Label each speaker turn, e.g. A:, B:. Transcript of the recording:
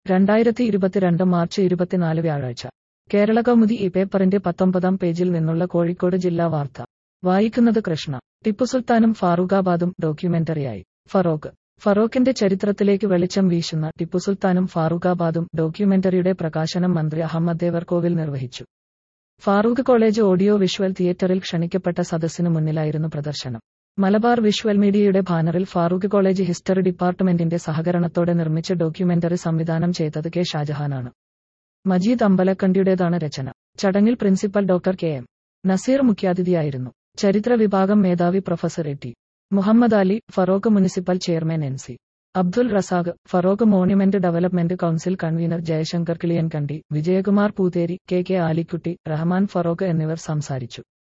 A: രണ്ടായിരത്തി ഇരുപത്തിരണ്ട് മാർച്ച് ഇരുപത്തിനാല് വ്യാഴാഴ്ച കേരള കൗമുദി ഈ പേപ്പറിന്റെ പത്തൊമ്പതാം പേജിൽ നിന്നുള്ള കോഴിക്കോട് ജില്ലാ വാർത്ത വായിക്കുന്നത് കൃഷ്ണ ടിപ്പുസുൽത്താനും ഫാറൂഖാബാദും ഡോക്യുമെന്ററിയായി ഫറോക്ക് ഫറോക്കിന്റെ ചരിത്രത്തിലേക്ക് വെളിച്ചം വീശുന്ന ടിപ്പുസുൽത്താനും ഫാറൂഖാബാദും ഡോക്യുമെന്ററിയുടെ പ്രകാശനം മന്ത്രി അഹമ്മദ് ദേവർകോവിൽ നിർവഹിച്ചു ഫാറൂഖ് കോളേജ് ഓഡിയോ വിഷ്വൽ തിയേറ്ററിൽ ക്ഷണിക്കപ്പെട്ട സദസ്സിനു മുന്നിലായിരുന്നു പ്രദർശനം മലബാർ വിഷ്വൽ മീഡിയയുടെ ബാനറിൽ ഫാറൂഖ് കോളേജ് ഹിസ്റ്ററി ഡിപ്പാർട്ട്മെന്റിന്റെ സഹകരണത്തോടെ നിർമ്മിച്ച ഡോക്യുമെന്ററി സംവിധാനം ചെയ്തത് കെ ഷാജഹാനാണ് മജീദ് അമ്പലക്കണ്ടിയുടേതാണ് രചന ചടങ്ങിൽ principal doctor K M Naseer മുഖ്യാതിഥിയായിരുന്നു ചരിത്ര വിഭാഗം മേധാവി professor A T Muhammad Ali Feroke municipal chairman N C Abdul Razak Feroke monument development council convener Jayashankar Kiliyankandi Vijayakumar Pootheri K K Alikutty Rahman Feroke എന്നിവർ സംസാരിച്ചു